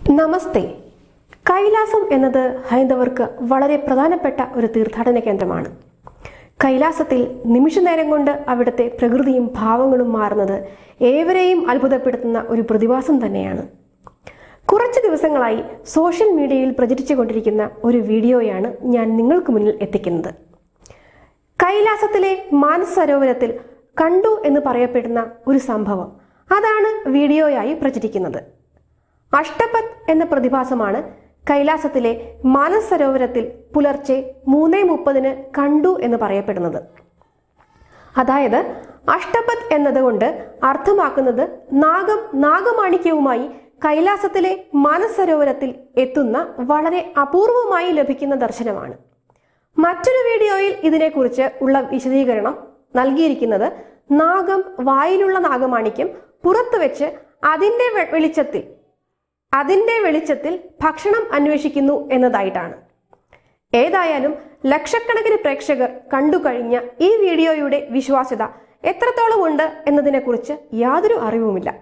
നമസ്തേ കൈലാസം എന്നത് ഹൈന്ദവർക്ക് വളരെ പ്രധാനപ്പെട്ട ഒരു തീർത്ഥാടന കേന്ദ്രമാണ് കൈലാസത്തിൽ നിമിഷനേരം കൊണ്ട് അവിടുത്തെ പ്രകൃതിയും ഭാവങ്ങളും മാറുന്നത് ഏവരെയും അത്ഭുതപ്പെടുത്തുന്ന ഒരു പ്രതിഭാസം തന്നെയാണ് കുറച്ച് ദിവസങ്ങളായി സോഷ്യൽ മീഡിയയിൽ പ്രചരിച്ചുകൊണ്ടിരിക്കുന്ന ഒരു വീഡിയോയാണ് ഞാൻ നിങ്ങൾക്ക് മുന്നിൽ എത്തിക്കുന്നത് കൈലാസത്തിലെ മാനസ സരോവരത്തിൽ കണ്ടു എന്ന് പറയപ്പെടുന്ന ഒരു സംഭവം അതാണ് വീഡിയോയായി പ്രചരിക്കുന്നത് അഷ്ടപത് എന്ന പ്രതിഭാസമാണ് കൈലാസത്തിലെ മാനസ സരോവരത്തിൽ പുലർച്ചെ മൂന്നേ മുപ്പതിന് കണ്ടു എന്ന് പറയപ്പെടുന്നത് അതായത് അഷ്ടപത് എന്നതുകൊണ്ട് അർത്ഥമാക്കുന്നത് നാഗം നാഗമാണിക്യവുമായി കൈലാസത്തിലെ മാനസരോവരത്തിൽ എത്തുന്ന വളരെ അപൂർവമായി ലഭിക്കുന്ന ദർശനമാണ് മറ്റൊരു വീഡിയോയിൽ ഇതിനെക്കുറിച്ച് ഉള്ള വിശദീകരണം നൽകിയിരിക്കുന്നത് നാഗം വായിലുള്ള നാഗമാണിക്യം പുറത്തു വെച്ച് അതിന്റെ വെ- വെളിച്ചത്തിൽ അതിന്റെ വെളിച്ചത്തിൽ ഭക്ഷണം അന്വേഷിക്കുന്നു എന്നതായിട്ടാണ് ഏതായാലും ലക്ഷക്കണക്കിന് പ്രേക്ഷകർ കണ്ടു കഴിഞ്ഞ ഈ വീഡിയോയുടെ വിശ്വാസ്യത എത്രത്തോളം ഉണ്ട് എന്നതിനെക്കുറിച്ച് യാതൊരു അറിവുമില്ല